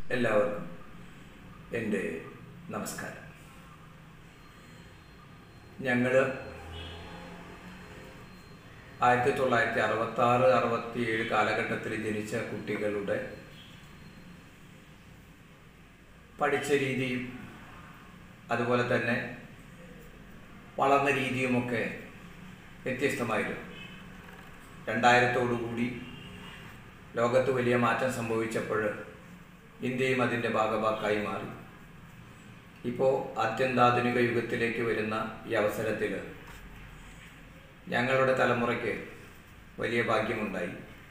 എല്ലാവർക്കും എൻ്റെ നമസ്കാരം ഞങ്ങൾ ആയിരത്തി തൊള്ളായിരത്തി അറുപത്തി ആറ് അറുപത്തിയേഴ് കാലഘട്ടത്തിൽ ജനിച്ച കുട്ടികളുടെ പഠിച്ച രീതിയും അതുപോലെ തന്നെ വളർന്ന രീതിയുമൊക്കെ വ്യത്യസ്തമായിരുന്നു രണ്ടായിരത്തോടുകൂടി ലോകത്ത് വലിയ മാറ്റം സംഭവിച്ചപ്പോൾ ഇന്ത്യയും അതിൻ്റെ ഭാഗഭാക്കായി മാറി ഇപ്പോൾ അത്യന്താധുനിക യുഗത്തിലേക്ക് വരുന്ന ഈ അവസരത്തിൽ ഞങ്ങളുടെ തലമുറയ്ക്ക് വലിയ ഭാഗ്യമുണ്ടായി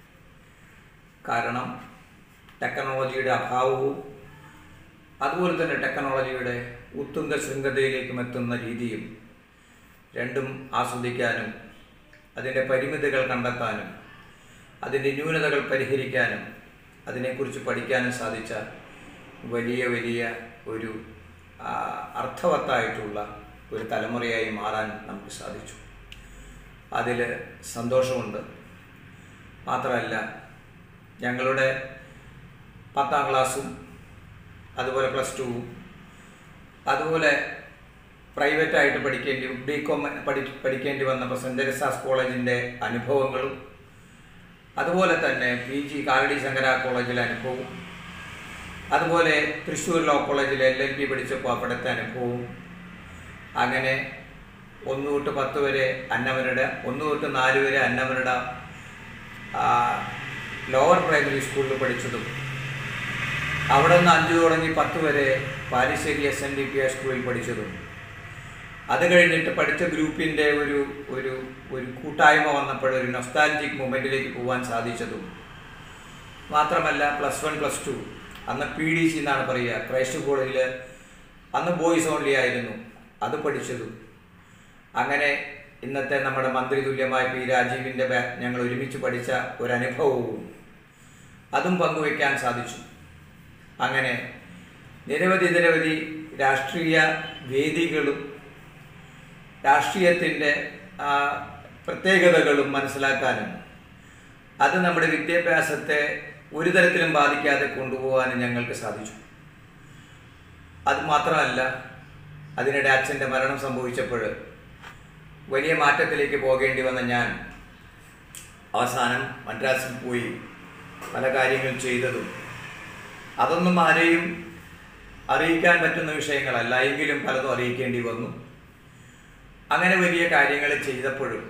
കാരണം ടെക്നോളജിയുടെ അഭാവവും അതുപോലെ തന്നെ ടെക്നോളജിയുടെ ഉത്തുംഗ ശൃംഖലയിലേക്കും എത്തുന്ന രീതിയും രണ്ടും ആസ്വദിക്കാനും അതിൻ്റെ പരിമിതികൾ കണ്ടെത്താനും അതിൻ്റെ ന്യൂനതകൾ പരിഹരിക്കാനും അതിനെക്കുറിച്ച് പഠിക്കാനും സാധിച്ച വലിയ വലിയ ഒരു ആ, അർത്ഥവത്തായിട്ടുള്ള ഒരു തലമുറയായി മാറാൻ നമുക്ക് സാധിച്ചു അതിൽ സന്തോഷമുണ്ട് മാത്രമല്ല ഞങ്ങളുടെ പത്താം ക്ലാസ്സും അതുപോലെ പ്ലസ് ടുവും അതുപോലെ പ്രൈവറ്റായിട്ട് പഠിക്കേണ്ടി ബി കോം പഠി പഠിക്കേണ്ടി വന്നപ്പോൾ സെൻറ് തെരേസാസ് കോളേജിൻ്റെ അനുഭവങ്ങളും അതുപോലെ തന്നെ പി ജി കാലടി ശങ്കര കോളേജിലെ അനുഭവവും അതുപോലെ തൃശ്ശൂർ ലോ കോളേജിൽ എൽ എൽ ബി പഠിച്ചപ്പോൾ അവിടുത്തെ അനുഭവവും അങ്ങനെ ഒന്ന് തൊട്ട് പത്ത് വരെ അന്നമനട ഒന്ന് തൊട്ട് നാല് വരെ അന്നമനട ലോവർ പ്രൈമറി സ്കൂളിൽ പഠിച്ചതും അവിടെ നിന്ന് അഞ്ച് തുടങ്ങി പത്ത് വരെ Palissery S N D P സ്കൂളിൽ പഠിച്ചതും അത് കഴിഞ്ഞിട്ട് പഠിച്ച ഗ്രൂപ്പിൻ്റെ ഒരു ഒരു ഒരു കൂട്ടായ്മ വന്നപ്പോൾ ഒരു നൊസ്റ്റാലജിക് മൊമെൻറ്റിലേക്ക് പോകാൻ സാധിച്ചതും മാത്രമല്ല പ്ലസ് വൺ പ്ലസ് ടു അന്ന് പി ഡി സി എന്നാണ് പറയുക ക്രൈസ്റ്റ് കോളേജിൽ അന്ന് ബോയ്സ് ഓൺലി ആയിരുന്നു അത് പഠിച്ചതും അങ്ങനെ ഇന്നത്തെ നമ്മുടെ മന്ത്രി തുല്യമായ പി രാജീവിൻ്റെ ബാ ഞങ്ങൾ ഒരുമിച്ച് പഠിച്ച ഒരനുഭവവും അതും പങ്കുവയ്ക്കാൻ സാധിച്ചു അങ്ങനെ നിരവധി നിരവധി രാഷ്ട്രീയ വേദികളും രാഷ്ട്രീയത്തിൻ്റെ ആ, പ്രത്യേകതകളും മനസ്സിലാക്കാനും അത് നമ്മുടെ വിദ്യാഭ്യാസത്തെ ഒരു തരത്തിലും ബാധിക്കാതെ കൊണ്ടുപോകാനും ഞങ്ങൾക്ക് സാധിച്ചു അത് മാത്രമല്ല അതിനിടെ അച്ഛൻ്റെ മരണം സംഭവിച്ചപ്പോൾ വലിയ മാറ്റത്തിലേക്ക് പോകേണ്ടി വന്ന ഞാൻ അവസാനം മദ്രാസിൽ പോയി പല കാര്യങ്ങൾ ചെയ്തതും അതൊന്നും ആരെയും അറിയിക്കാൻ പറ്റുന്ന വിഷയങ്ങളല്ല എങ്കിലും പലതും അറിയിക്കേണ്ടി വന്നു അങ്ങനെ വലിയ കാര്യങ്ങൾ ചെയ്തപ്പോഴും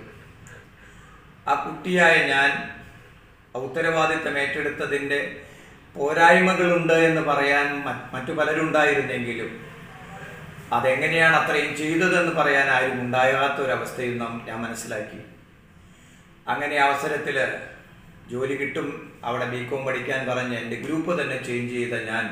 ആ കുട്ടിയായ ഞാൻ ഉത്തരവാദിത്തം ഏറ്റെടുത്തതിൻ്റെ പോരായ്മകളുണ്ട് എന്ന് പറയാൻ മ- മറ്റു പലരുണ്ടായിരുന്നെങ്കിലും അതെങ്ങനെയാണ് അത്രയും ചെയ്തതെന്ന് പറയാൻ ആരും ഉണ്ടാകാത്തൊരവസ്ഥയും നാം ഞാൻ മനസ്സിലാക്കി അങ്ങനെ അവസരത്തിൽ ജോലി കിട്ടും അവിടെ ബി കോം പഠിക്കാൻ പറഞ്ഞ് എൻ്റെ ഗ്രൂപ്പ് തന്നെ ചേഞ്ച് ചെയ്ത ഞാൻ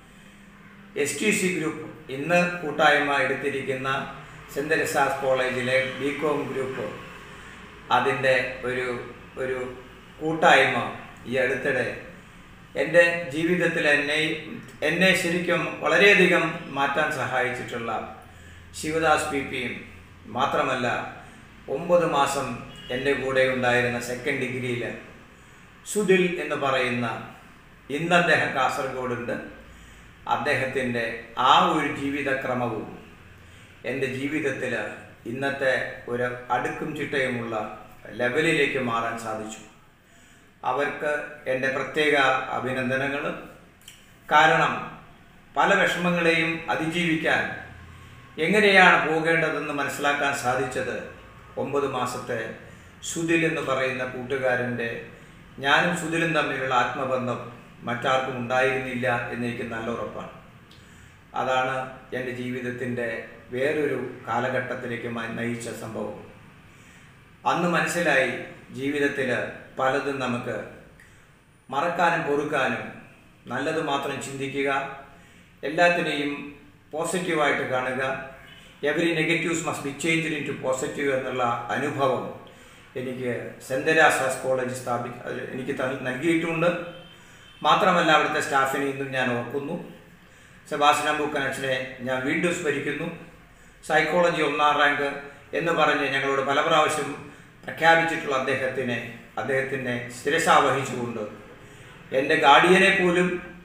എസ് ടി സി ഗ്രൂപ്പ് ഇന്ന് കൂട്ടായ്മ എടുത്തിരിക്കുന്ന സെൻറ് തെരേസാസ് കോളേജിലെ ബി കോം ഗ്രൂപ്പ് അതിൻ്റെ ഒരു ഒരു കൂട്ടായ്മ ഈ അടുത്തിടെ എൻ്റെ ജീവിതത്തിൽ എന്നെ എന്നെ ശരിക്കും വളരെയധികം മാറ്റാൻ സഹായിച്ചിട്ടുള്ള ശിവദാസ് പി പിയും മാത്രമല്ല ഒമ്പത് മാസം എൻ്റെ കൂടെ ഉണ്ടായിരുന്ന സെക്കൻഡ് ഡിഗ്രിയിൽ സുധിൽ എന്ന് പറയുന്ന ഇന്ന് അദ്ദേഹം കാസർഗോഡുണ്ട് അദ്ദേഹത്തിൻ്റെ ആ ഒരു ജീവിതക്രമവും എൻ്റെ ജീവിതത്തിൽ ഇന്നത്തെ ഒരു അടുക്കും ചിട്ടയുമുള്ള ലെവലിലേക്ക് മാറാൻ സാധിച്ചു അവർക്ക് എൻ്റെ പ്രത്യേക അഭിനന്ദനങ്ങൾ കാരണം പല വിഷമങ്ങളെയും അതിജീവിക്കാൻ എങ്ങനെയാണ് പോകേണ്ടതെന്ന് മനസ്സിലാക്കാൻ സാധിച്ചത് ഒമ്പത് മാസത്തെ സുധിൽ എന്ന് പറയുന്ന കൂട്ടുകാരൻ്റെ ഞാനും സുധിലും തമ്മിലുള്ള ആത്മബന്ധം മറ്റാർക്കും ഉണ്ടായിരുന്നില്ല എന്നെനിക്ക് നല്ല ഉറപ്പാണ് അതാണ് എൻ്റെ ജീവിതത്തിൻ്റെ വേറൊരു കാലഘട്ടത്തിലേക്ക് മ- നയിച്ച സംഭവം അന്ന് മനസ്സിലായി ജീവിതത്തിൽ പലതും നമുക്ക് മറക്കാനും പൊറുക്കാനും നല്ലത് മാത്രം ചിന്തിക്കുക എല്ലാത്തിനെയും പോസിറ്റീവായിട്ട് കാണുക every negatives must be change in to positive എന്നുള്ള അനുഭവം എനിക്ക് സെൻറ് തെരേസാസ് കോളേജ് സ്ഥാപി അത് എനിക്ക് ത- നൽകിയിട്ടുണ്ട് മാത്രമല്ല അവിടുത്തെ സ്റ്റാഫിനെ ഇന്നും ഞാൻ ഓർക്കുന്നു സെബാസ്റ്റ്യൻ ബുക്കനച്ചനെ ഞാൻ വീണ്ടും സ്മരിക്കുന്നു സൈക്കോളജി ഒന്നാം റാങ്ക് എന്ന് പറഞ്ഞ് ഞങ്ങളോട് പല പ്രാവശ്യം പ്രഖ്യാപിച്ചിട്ടുള്ള അദ്ദേഹത്തിനെ അദ്ദേഹത്തിനെ ശിരസാവഹിച്ചുകൊണ്ട് എൻ്റെ ഗാർഡിയനെ പോലും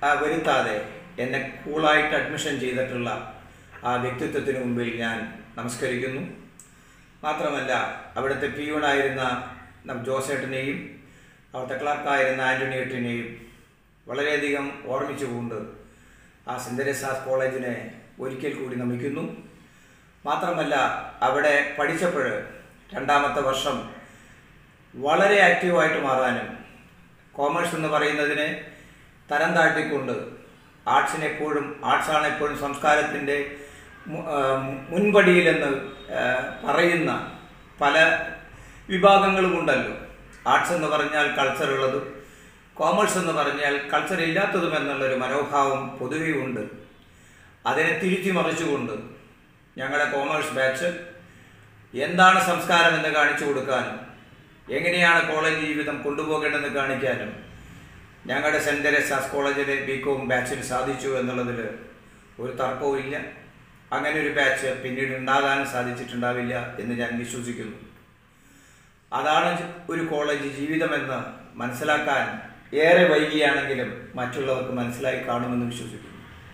ആ, വരുത്താതെ എന്നെ കൂളായിട്ട് അഡ്മിഷൻ ചെയ്തിട്ടുള്ള ആ വ്യക്തിത്വത്തിന് മുമ്പിൽ ഞാൻ നമസ്കരിക്കുന്നു മാത്രമല്ല അവിടുത്തെ പിയൂണായിരുന്ന നം- ജോസേട്ടനെയും അവിടുത്തെ ക്ലർക്കായിരുന്ന ആൻ്റണിയേട്ടിനെയും വളരെയധികം ഓർമ്മിച്ചുകൊണ്ട് ആ സെൻറ് തെരേസാസ് കോളേജിനെ ഒരിക്കൽ കൂടി നമിക്കുന്നു മാത്രമല്ല അവിടെ പഠിച്ചപ്പോൾ രണ്ടാമത്തെ വർഷം വളരെ ആക്റ്റീവായിട്ട് മാറാനും കോമേഴ്സ് എന്ന് പറയുന്നതിനെ തരം താഴ്ത്തിക്കൊണ്ട് ആർട്സിനെ എപ്പോഴും ആർട്സാണ് എപ്പോഴും സംസ്കാരത്തിൻ്റെ മു- ആ, മുൻപടിയിലെന്ന് ആ, പറയുന്ന പല വിഭാഗങ്ങളുമുണ്ടല്ലോ ആർട്സ് എന്ന് പറഞ്ഞാൽ കൾച്ചർ ഉള്ളതും കോമേഴ്സ് എന്ന് പറഞ്ഞാൽ കൾച്ചർ ഇല്ലാത്തതും എന്നുള്ളൊരു മനോഭാവം പൊതുവെ ഉണ്ട് അതിനെ തിരിച്ചു മറിച്ചുകൊണ്ട് ഞങ്ങളുടെ കോമേഴ്സ് ബാച്ച് എന്താണ് സംസ്കാരം എന്ന് കാണിച്ചു കൊടുക്കാനും എങ്ങനെയാണ് കോളേജ് ജീവിതം കൊണ്ടുപോകേണ്ടതെന്ന് കാണിക്കാനും ഞങ്ങളുടെ സെൻറ് തെരേസാസ് കോളേജിലെ ബി കോം ബാച്ചിന് സാധിച്ചു എന്നുള്ളതിൽ ഒരു തർക്കവും ഇല്ല അങ്ങനെ ഒരു ബാച്ച് പിന്നീട് ഉണ്ടാകാനും സാധിച്ചിട്ടുണ്ടാവില്ല എന്ന് ഞാൻ വിശ്വസിക്കുന്നു അതാണ് ഒരു കോളേജ് ജീവിതമെന്ന് മനസ്സിലാക്കാൻ ഏറെ വൈകിയാണെങ്കിലും മറ്റുള്ളവർക്ക് മനസ്സിലായി കാണുമെന്ന് വിശ്വസിക്കുന്നു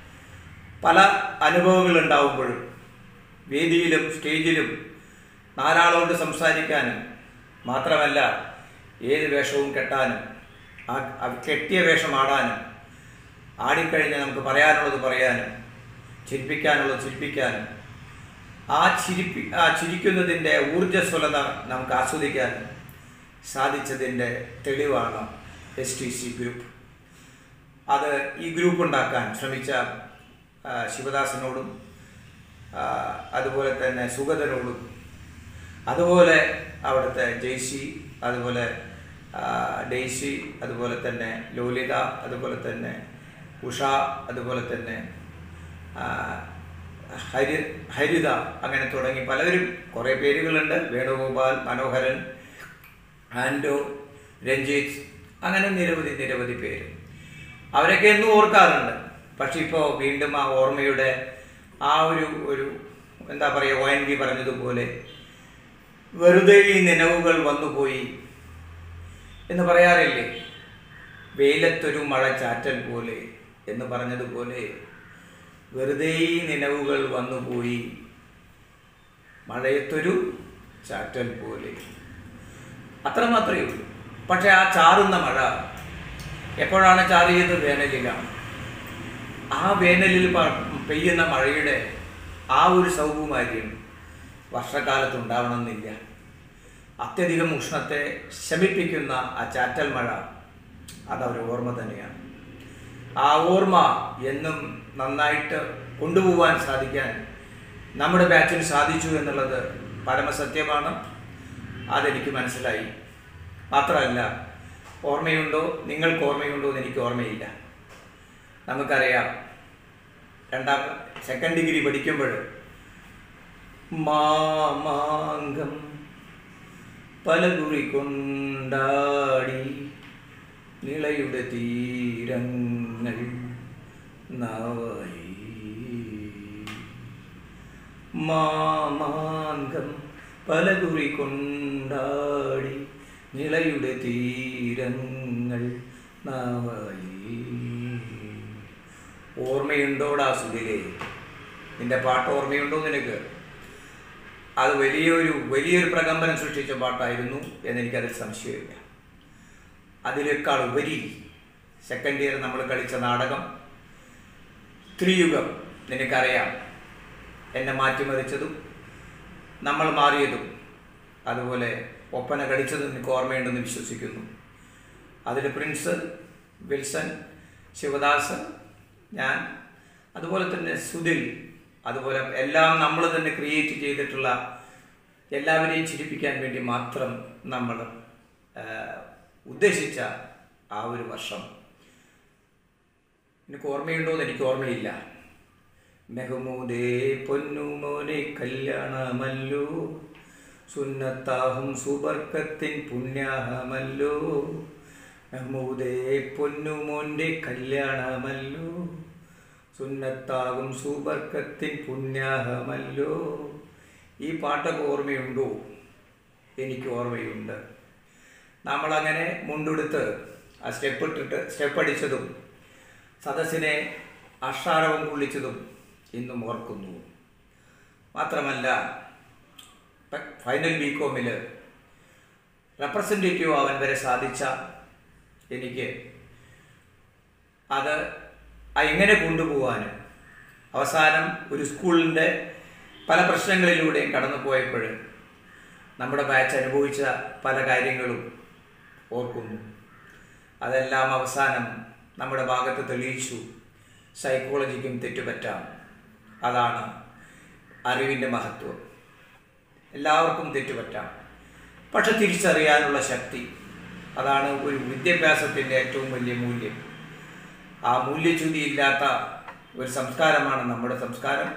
പല അനുഭവങ്ങൾ ഉണ്ടാവുമ്പോഴും വേദിയിലും സ്റ്റേജിലും നാലാളോട് സംസാരിക്കാനും മാത്രമല്ല ഏത് വേഷവും കെട്ടാനും ആ ആ കെട്ടിയ വേഷം ആടാനും ആടിക്കഴിഞ്ഞ് നമുക്ക് പറയാനുള്ളത് പറയാനും ചിരിപ്പിക്കാനുള്ളത് ചിരിപ്പിക്കാനും ആ ചിരിപ്പി ആ ചിരിക്കുന്നതിൻ്റെ ഊർജ്ജസ്വലത നമുക്ക് ആസ്വദിക്കാനും സാധിച്ചതിൻ്റെ തെളിവാണ് എസ് ടി സി ഗ്രൂപ്പ് അത് ഈ ഗ്രൂപ്പ് ഉണ്ടാക്കാൻ ശ്രമിച്ച ആ, ശിവദാസനോടും ആ, അതുപോലെ തന്നെ സുഗതനോടും അതുപോലെ അവിടുത്തെ ജെയ്സി അതുപോലെ ആ, ഡെയ്സി അതുപോലെ തന്നെ ലോലിത അതുപോലെ തന്നെ ഉഷ അതുപോലെ തന്നെ ആ, ഹരി ഹരിത അങ്ങനെ തുടങ്ങി പലവരും കുറേ പേരുകളുണ്ട് വേണുഗോപാൽ മനോഹരൻ ആൻഡോ രഞ്ജിത്ത് അങ്ങനെ നിരവധി നിരവധി പേര് അവരൊക്കെ എന്നും ഓർക്കാറുണ്ട് പക്ഷെ ഇപ്പോൾ വീണ്ടും ആ ഓർമ്മയുടെ ആ ഒരു ഒരു എന്താ പറയുക ഒ എൻ വി പറഞ്ഞതുപോലെ വെറുതെ ഈ നിലവുകൾ വന്നുപോയി എന്ന് പറയാറില്ലേ വെയിലത്തൊരു മഴ ചാറ്റൽ പോലെ എന്ന് പറഞ്ഞതുപോലെ വെറുതെ ഈ നിലവുകൾ വന്നുപോയി മഴയത്തൊരു ചാറ്റൽ പോലെ അത്ര മാത്രമേ ഉള്ളൂ പക്ഷെ ആ ചാറുന്ന മഴ എപ്പോഴാണ് ചാറിയത് വേനലിലാണ് ആ വേനലിൽ പ- പെയ്യുന്ന മഴയുടെ ആ ഒരു സൗകുമാര്യം വർഷക്കാലത്ത് ഉണ്ടാവണമെന്നില്ല അത്യധികം ഉഷ്ണത്തെ ശമിപ്പിക്കുന്ന ആ ചാറ്റൽ മഴ അതവർ ഓർമ്മ തന്നെയാണ് ആ ഓർമ്മ എന്നും നന്നായിട്ട് കൊണ്ടുപോകാൻ സാധിക്കാൻ നമ്മുടെ ബാച്ചിന് സാധിച്ചു എന്നുള്ളത് പരമസത്യമാണ് അതെനിക്ക് മനസ്സിലായി മാത്രമല്ല ഓർമ്മയുണ്ടോ നിങ്ങൾക്ക് ഓർമ്മയുണ്ടോ എന്ന് എനിക്ക് ഓർമ്മയില്ല നമുക്കറിയാം രണ്ടാം സെക്കൻഡ് ഡിഗ്രി പഠിക്കുമ്പോൾ മാമാങ്കം പലകുറി കൊണ്ടാടി നിളയുടെ തീരങ്ങൾ നവയി മാമാങ്കം പലകുറി കൊണ്ടാടി നിളയുടെ തീരങ്ങൾ നവയി ഓർമ്മയുണ്ടോടാ സുധിലേ നിന്റെ പാട്ട് ഓർമ്മയുണ്ടോ നിനക്ക് അത് വലിയൊരു വലിയൊരു പ്രകമ്പനം സൃഷ്ടിച്ച പാട്ടായിരുന്നു എന്നെനിക്കതിൽ സംശയമില്ല അതിനേക്കാൾ ഉപരി സെക്കൻഡ് ഇയർ നമ്മൾ കളിച്ച നാടകം ത്രിയുഗം നിനക്കറിയാം എന്നെ മാറ്റിമറിച്ചതും നമ്മൾ മാറിയതും അതുപോലെ ഒപ്പന കളിച്ചതും എനിക്ക് ഓർമ്മയുണ്ടെന്ന് വിശ്വസിക്കുന്നു അതിൽ പ്രിൻസ് വിൽസൺ ശിവദാസൻ ഞാൻ അതുപോലെ തന്നെ സുധിൽ അതുപോലെ എല്ലാം നമ്മൾ തന്നെ ക്രിയേറ്റ് ചെയ്തിട്ടുള്ള എല്ലാവരെയും ചിരിപ്പിക്കാൻ വേണ്ടി മാത്രം നമ്മൾ ആ, ഉദ്ദേശിച്ച ആ ഒരു വർഷം എനിക്ക് ഓർമ്മയുണ്ടോ എന്ന് എനിക്ക് ഓർമ്മയില്ല മെഹമൂദേ പൊന്നുമോനെ കല്യാണമല്ലോ സുന്നത്താഹും സുബർക്കത്തിൻ പുണ്യാഹമല്ലോ മെഹമൂദേ പൊന്നുമോൻ്റെ കല്യാണമല്ലോ സുന്നത്താകും സുബർക്കത്തിൻ പുണ്യാഹമല്ലോ ഈ പാട്ടൊക്കെ ഓർമ്മയുണ്ടോ എനിക്ക് ഓർമ്മയുണ്ട് നമ്മളങ്ങനെ മുണ്ടെടുത്ത് ആ സ്റ്റെപ്പ് ഇട്ടിട്ട് സ്റ്റെപ്പ് അടിച്ചതും സദസ്സിനെ അഷാരവും കൊള്ളിച്ചതും ഇന്നും ഓർക്കുന്നു മാത്രമല്ല പ- ഫൈനൽ ബി കോമിൽ റെപ്രസെൻറ്റേറ്റീവ് ആവാൻ വരെ സാധിച്ച എനിക്ക് അത് ആ എങ്ങനെ കൊണ്ടുപോകാനും അവസാനം ഒരു സ്കൂളിൻ്റെ പല പ്രശ്നങ്ങളിലൂടെയും കടന്നു പോയപ്പോൾ നമ്മുടെ ബാച്ച് അനുഭവിച്ച പല കാര്യങ്ങളും ഓർക്കുന്നു അതെല്ലാം അവസാനം നമ്മുടെ ഭാഗത്ത് തെളിയിച്ചു സൈക്കോളജിക്കും തെറ്റുപറ്റാം അതാണ് അറിവിൻ്റെ മഹത്വം എല്ലാവർക്കും തെറ്റുപറ്റാം പക്ഷെ തിരിച്ചറിയാനുള്ള ശക്തി അതാണ് ഒരു വിദ്യാഭ്യാസത്തിൻ്റെ ഏറ്റവും വലിയ മൂല്യം ആ മൂല്യച്യുതി ഇല്ലാത്ത ഒരു സംസ്കാരമാണ് നമ്മുടെ സംസ്കാരം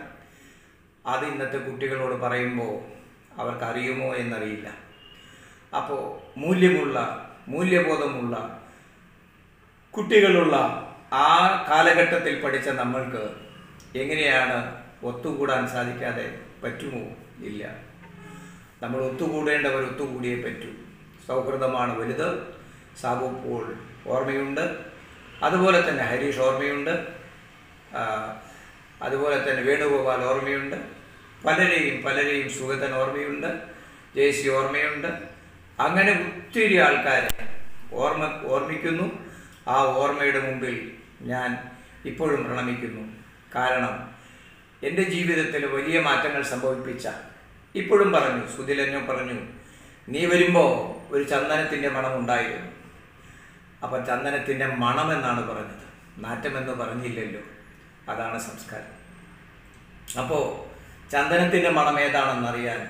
അത് ഇന്നത്തെ കുട്ടികളോട് പറയുമ്പോൾ അവർക്ക് അറിയുമോ എന്നറിയില്ല അപ്പോൾ മൂല്യമുള്ള മൂല്യബോധമുള്ള കുട്ടികളുള്ള ആ കാലഘട്ടത്തിൽ പഠിച്ച നമ്മൾക്ക് എങ്ങനെയാണ് ഒത്തുകൂടാൻ സാധിക്കാതെ പറ്റുമോ ഇല്ല നമ്മൾ ഒത്തുകൂടേണ്ടവർ ഒത്തുകൂടിയേ പറ്റൂ സൗഹൃദമാണ് വലുത് സാബു പോൾ ഓർമ്മയുണ്ട് അതുപോലെ തന്നെ ഹരീഷ് ഓർമ്മയുണ്ട് ആ, അതുപോലെ തന്നെ വേണുഗോപാൽ ഓർമ്മയുണ്ട് പലരെയും പലരെയും സുഗതൻ ഓർമ്മയുണ്ട് ജയസി ഓർമ്മയുണ്ട് അങ്ങനെ ഒത്തിരി ആൾക്കാരെ ഓർമ്മ ഓർമ്മിക്കുന്നു ആ ഓർമ്മയുടെ മുമ്പിൽ ഞാൻ ഇപ്പോഴും പ്രണമിക്കുന്നു കാരണം എൻ്റെ ജീവിതത്തിൽ വലിയ മാറ്റങ്ങൾ സംഭവിപ്പിച്ച ഇപ്പോഴും പറഞ്ഞു സുധിലഞ്ഞോ പറഞ്ഞു നീ വരുമ്പോൾ ഒരു ചന്ദനത്തിൻ്റെ മണമുണ്ടായിരുന്നു അപ്പം ചന്ദനത്തിൻ്റെ മണമെന്നാണ് പറഞ്ഞത് നാറ്റമെന്ന് പറഞ്ഞില്ലല്ലോ അതാണ് സംസ്കാരം അപ്പോൾ ചന്ദനത്തിൻ്റെ മണം ഏതാണെന്നറിയാൻ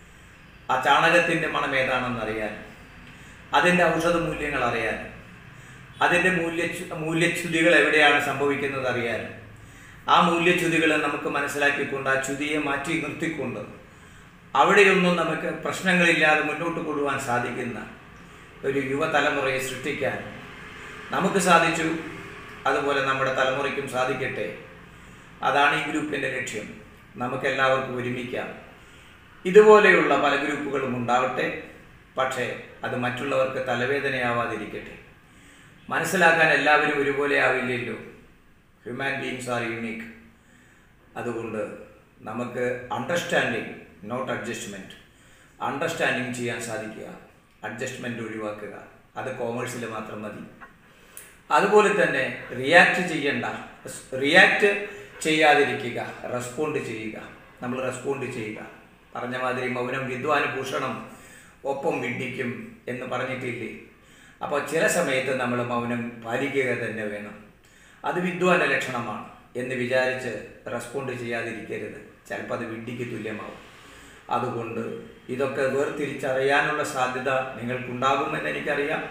ആ ചാണകത്തിൻ്റെ മണം ഏതാണെന്നറിയാൻ അതിൻ്റെ ഔഷധ മൂല്യങ്ങൾ അറിയാൻ അതിൻ്റെ മൂല്യ മൂല്യച്യുതികൾ എവിടെയാണ് സംഭവിക്കുന്നത് അറിയാൻ ആ മൂല്യച്യുതികളെ നമുക്ക് മനസ്സിലാക്കിക്കൊണ്ട് ആ ച്യുതിയെ മാറ്റി നിർത്തിക്കൊണ്ട് അവിടെയൊന്നും നമുക്ക് പ്രശ്നങ്ങളില്ലാതെ മുന്നോട്ട് കൊണ്ടുപോകാൻ സാധിക്കുന്ന ഒരു യുവതലമുറയെ സൃഷ്ടിക്കാൻ നമുക്ക് സാധിച്ചു അതുപോലെ നമ്മുടെ തലമുറയ്ക്കും സാധിക്കട്ടെ അതാണ് ഈ ഗ്രൂപ്പിൻ്റെ ലക്ഷ്യം നമുക്കെല്ലാവർക്കും ഒരുമിക്കാം ഇതുപോലെയുള്ള പല ഗ്രൂപ്പുകളും ഉണ്ടാവട്ടെ പക്ഷേ അത് മറ്റുള്ളവർക്ക് തലവേദനയാവാതിരിക്കട്ടെ മനസ്സിലാക്കാൻ എല്ലാവരും ഒരുപോലെ ആവില്ലല്ലോ ഹ്യൂമാൻ ബീങ്സ് ആർ യുണീക്ക് അതുകൊണ്ട് നമുക്ക് അണ്ടർസ്റ്റാൻഡിങ് നോട്ട് അഡ്ജസ്റ്റ്മെൻറ്റ് അണ്ടർസ്റ്റാൻഡിങ് ചെയ്യാൻ സാധിക്കുക അഡ്ജസ്റ്റ്മെൻറ്റ് ഒഴിവാക്കുക അത് കോമേഴ്സിൽ മാത്രം മതി അതുപോലെ തന്നെ റിയാക്ട് ചെയ്യേണ്ട റിയാക്ട് ചെയ്യാതിരിക്കുക റെസ്പോണ്ട് ചെയ്യുക നമ്മൾ റെസ്പോണ്ട് ചെയ്യുക പറഞ്ഞ മാതിരി മൗനം വിദ്വാന് ഭൂഷണം ഒപ്പം വിഡ്ഢിക്കും എന്ന് പറഞ്ഞിട്ടില്ലേ അപ്പോൾ ചില സമയത്ത് നമ്മൾ മൗനം പാലിക്കുക തന്നെ വേണം അത് വിദ്വാന്റെ ലക്ഷണമാണ് എന്ന് വിചാരിച്ച് റെസ്പോണ്ട് ചെയ്യാതിരിക്കരുത് ചിലപ്പോൾ അത് വിഡ്ഢിക്ക് തുല്യമാവും അതുകൊണ്ട് ഇതൊക്കെ വേർതിരിച്ചറിയാനുള്ള സാധ്യത നിങ്ങൾക്കുണ്ടാകുമെന്ന് എനിക്കറിയാം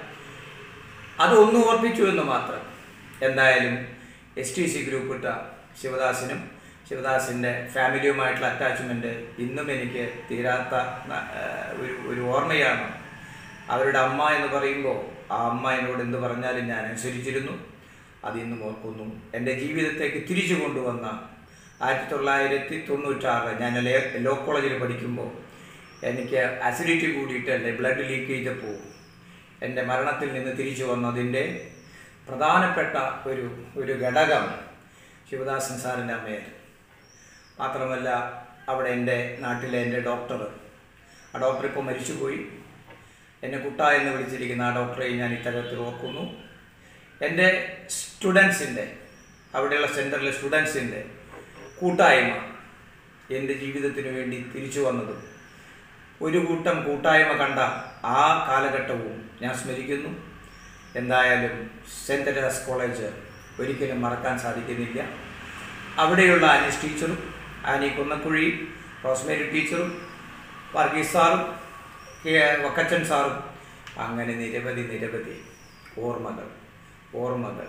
അത് ഒന്ന് ഓർപ്പിച്ചു എന്ന് മാത്രം എന്തായാലും എസ് ടി സി ഗ്രൂപ്പ് ഇട്ട ശിവദാസിനും ശിവദാസിൻ്റെ ഫാമിലിയുമായിട്ടുള്ള അറ്റാച്ച്മെൻറ്റ് ഇന്നും എനിക്ക് തീരാത്ത ന- ഏഹ് ഒരു ഒരു ഓർമ്മയാണ് അവരുടെ അമ്മ എന്ന് പറയുമ്പോൾ ആ അമ്മ എന്നോട് എന്ത് പറഞ്ഞാലും ഞാൻ അനുസരിച്ചിരുന്നു അത് ഇന്നും ഓർക്കുന്നു എൻ്റെ ജീവിതത്തേക്ക് തിരിച്ചു കൊണ്ടുവന്ന ആയിരത്തി തൊള്ളായിരത്തി തൊണ്ണൂറ്റാറ് ഞാൻ ലേ- ലോ കോളേജിൽ പഠിക്കുമ്പോൾ എനിക്ക് അസിഡിറ്റി കൂടിയിട്ട് എൻ്റെ ബ്ലഡ് ലീക്കേജ് പോകും എൻ്റെ മരണത്തിൽ നിന്ന് തിരിച്ചു വന്നതിൻ്റെ പ്രധാനപ്പെട്ട ഒരു ഒരു ഘടകം ശിവദാസൻ സാറിൻ്റെ അമ്മയായിരുന്നു മാത്രമല്ല അവിടെ എൻ്റെ നാട്ടിലെ എൻ്റെ ഡോക്ടർ ആ ഡോക്ടർ ഇപ്പോൾ മരിച്ചുപോയി എന്നെ കുട്ട എന്ന് വിളിച്ചിരിക്കുന്ന ആ ഡോക്ടറെ ഞാൻ ഇത്തരത്തിൽ ഓർക്കുന്നു എൻ്റെ സ്റ്റുഡൻസിൻ്റെ അവിടെയുള്ള സെൻറ്ററിലെ സ്റ്റുഡൻസിൻ്റെ കൂട്ടായ്മ എൻ്റെ ജീവിതത്തിന് വേണ്ടി തിരിച്ചു വന്നതും ഒരു കൂട്ടം കൂട്ടായ്മ കണ്ട ആ കാലഘട്ടവും ഞാൻ സ്മരിക്കുന്നു എന്തായാലും സെൻറ് തെരേസ് കോളേജ് ഒരിക്കലും മറക്കാൻ സാധിക്കുന്നില്ല അവിടെയുള്ള ആനിസ് ടീച്ചറും ആനി കുന്നക്കുഴി റോസ്മേരി ടീച്ചറും വർഗീസ് സാറും കെ വക്കച്ചൻ സാറും അങ്ങനെ നിരവധി നിരവധി ഓർമ്മകൾ ഓർമ്മകൾ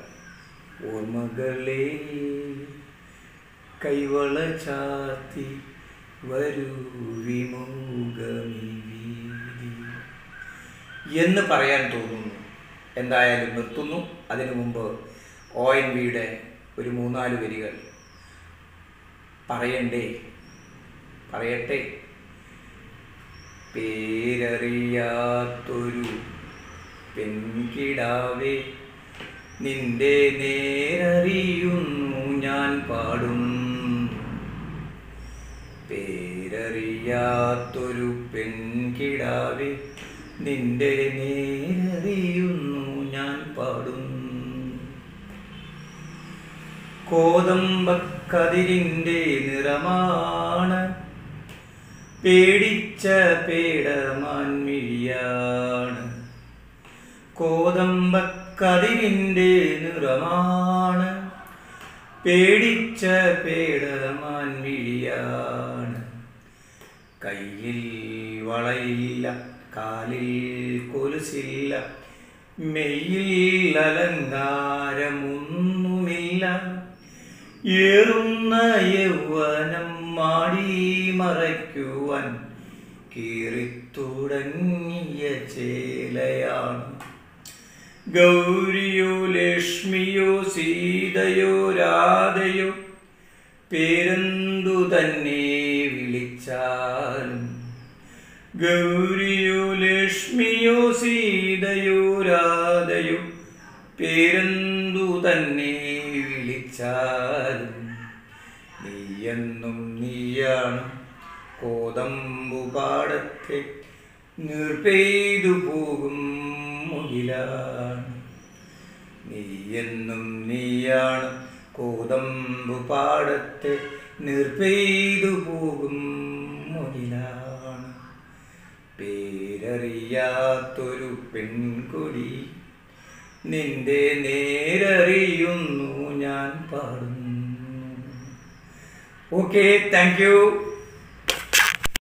ഓർമ്മകളേ കൈവള ചാത്തി വരൂ വിമുഖമി വീതി എന്ന് പറയാൻ തോന്നുന്നു എന്തായാലും നിർത്തുന്നു അതിനു മുമ്പ് ഒ എൻ വിയുടെ ഒരു മൂന്നാല് വരികൾ പറയണ്ടേ പറയട്ടെ പേരറിയാത്തൊരു പെൺകിടാവേ നിന്റെ നേരറിയുന്നു ഞാൻ പാടും പേരറിയാത്തൊരു പെൺകിടാവെ നിന്റെ നേരറിയുന്നു ഞാൻ പാടും കോതമ്പക്കതിരിൻ്റെ നിറമാണ് പേടിച്ച പേടമാൻമിഴിയാണ് കോതമ്പക്കതിരിൻ്റെ നിറമാണ് പേടിച്ച പേടമാൻമിഴിയാണ് കയ്യിൽ വളയില്ല കാലിൽ കൊലുസില്ല മെയ്യിൽ അലങ്കാരമൊന്നുമില്ല ഏറുന്ന യൗവനം മാടി മറയ്ക്കുവാൻ കീറിത്തുടങ്ങിയ ചേലയാണ് ഗൗരിയോ ലക്ഷ്മിയോ സീതയോ രാധയോ പേരെന്തു തന്നെ വിളിച്ചാലും ഗൗരിയോ ലക്ഷ്മിയോ സീതയോ രാധയോ പേരെന്തു തന്നെ വിളിച്ചാലും നീയെന്നും നീയാണ് കോതമ്പു പാടത്തെ നീർപ്പെയ്തു പോകും മുകിലാണ് നീയെന്നും നീയാണ് കോതമ്പു പാടത്തെ നീർപ്പെയ്തു പോകും മുകിലാണ് പേരറിയാത്തൊരു പെൺകൊടി നിന്റെ നേരറിയുന്നു ഞാൻ പാടുന്നു ഓക്കെ താങ്ക് യു